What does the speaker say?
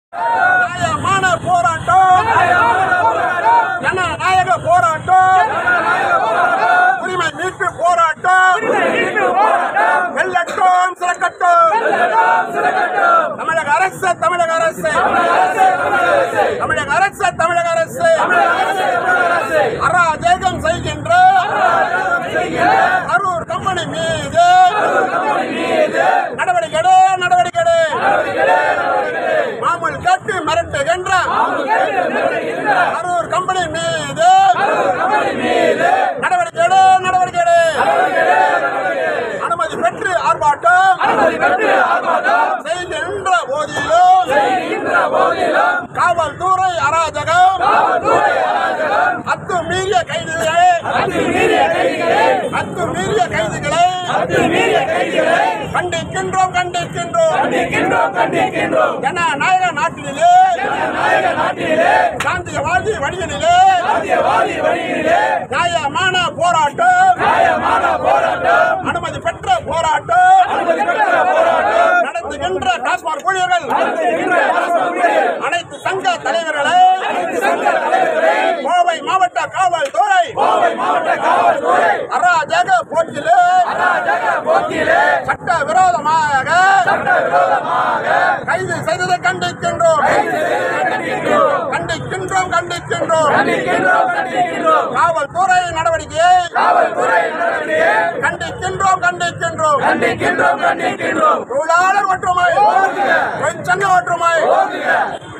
நியாயமான போராட்டம் ஜனநாயக போராட்டம் உரிமை மீட்பு போராட்டம் வெள்ளட்டும் சிறக்கட்டும் தமிழக அரசு தமிழக அரசு தமிழக அரசு தமிழக அரசு அராஜகம் செய்கின்ற கரூர் கம்பெனி மீது நடவடிக்கை எடு, நடவடிக்கை எடு. மாமூல் கேட்டு மிரட்டுகின்ற கரூர் கம்பெனி மீது நடவடிக்கை எடு, நடவடிக்கை எடு. அனுமதி பெற்று ஆர்ப்பாட்டம் செய்கின்ற போதிலும் காவல்துறை அராஜகம் அத்துமீறிய கைதிகளை அத்துமீறிய கைதிகளை கண்டிக்கின்றோம் கண்டிக்கின்றோம் ஜனநாயக நாட்டிலே காந்தியவாதி வழியிலே நியாயமான போராட்டம் அனுமதி பெற்ற போராட்டம் நடத்துகின்ற டாஸ்மாக் ஊழியர்கள் அனைத்து சங்க தலைவர்களை கோவை மாவட்ட காவல்துறை அராஜக போக்கிலே சட்ட விரோதமாக கைது செய்ததை கண்டிக்கின்றோம் கண்டிக்கின்றோம் கண்டிக்கின்றோம் காவல்துறை நடவடிக்கையை கண்டிக்கின்றோம் கண்டிக்கின்றோம் தொழிலாளர் ஒற்றுமை தொழிற்சங்க ஒற்றுமை